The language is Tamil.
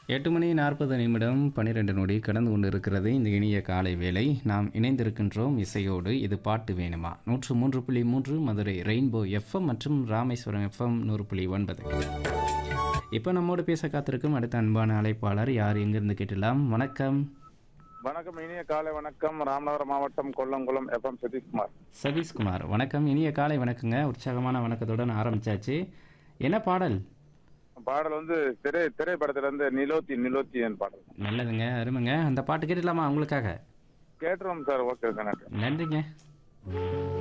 எட்டு மணி நாற்பது நிமிடம் பன்னிரெண்டு நொடி கடந்து கொண்டு இருக்கிறது இந்த இனிய காலை வேளை நாம் இணைந்திருக்கின்றோம் இசையோடு இது பாட்டு வேணுமா நூற்று மூன்று புள்ளி மூன்று மதுரை ரெயின்போ எஃப்எம் மற்றும் ராமேஸ்வரம் எஃப்எம் நூறு புள்ளி ஒன்பது இப்போ நம்மோடு பேச காத்திருக்கும் அடுத்த அன்பான அழைப்பாளர் யார் எங்கிருந்து கேட்டலாம் வணக்கம் வணக்கம் இனிய காலை வணக்கம் ராமநாதபுரம் மாவட்டம் கொல்லங்குளம் எஃப்எம் சதீஷ்குமார் சதீஷ்குமார் வணக்கம் இனிய காலை வணக்கங்க உற்சாகமான வணக்கத்துடன் ஆரம்பிச்சாச்சு என்ன பாடல் பாடல் வந்து திரை திரைப்படத்துல இருந்து நிலோத்தி நிலோத்தி என் பாடல் நல்லதுங்க அருமைங்க அந்த பாட்டு கேட்டுடலாமா உங்களுக்காக கேட்டுருவோம் சார் ஓகே சார் நன்றி நன்றிங்க